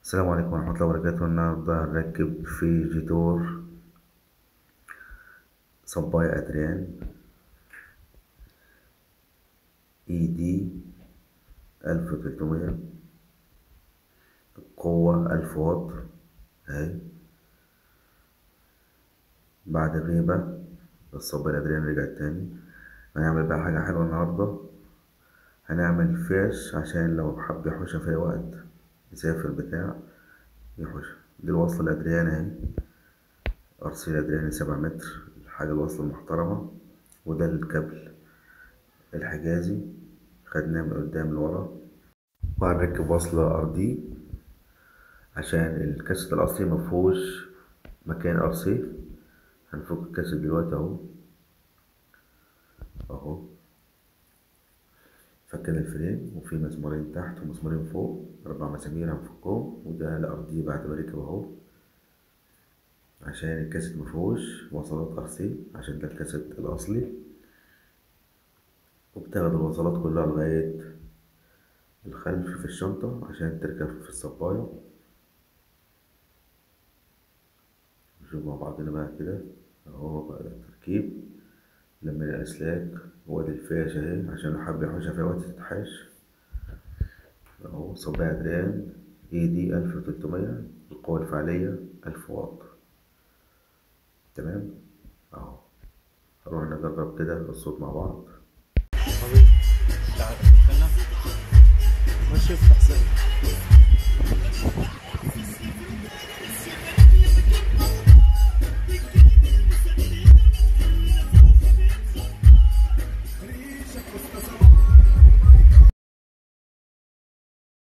السلام عليكم ورحمة الله وبركاته النهاردة هنركب في جيتور صباية أدريان اي دي ألف وتلتمية القوة ألف واط اهي بعد غيبة الصباية الأدريان رجعت تاني هنعمل بقى حاجة حلوة النهاردة هنعمل فيش عشان لو حب يحوشها في أي وقت يسافر بتاع يحوش دي الوصلة الأدريان اهي أرسيل أدريان سبعة متر الحاجة الوصلة المحترمة وده الكابل الحجازي خدناه من قدام لورا وهنركب وصلة أرضي عشان الكاسيت الأصلي مفهوش مكان أرسيف هنفك الكاسيت دلوقتي أهو أهو فكنا الفريم وفي مسمارين تحت ومسمارين فوق أربع مسامير هنفكهم وده الأرضي بعد ما ركب أهو عشان الكاسيت مفيهوش وصلات أرسي عشان ده الكاسيت الأصلي وبتاخد الوصلات كلها لغاية الخلف في الشنطة عشان تركب في الصباية نشوف مع بعضنا بقى كده اهو بقى ده التركيب لما الأسلاك وادي الفيش اهي عشان لو حب يحوشها في وقت تتحاش اهو صباية أدريان اي دي ألف وتلتمية القوة الفعلية ألف واط تمام اهو هنروح نجرب كده الصوت مع بعض حبيبي تعال خلنا خش افتح سلك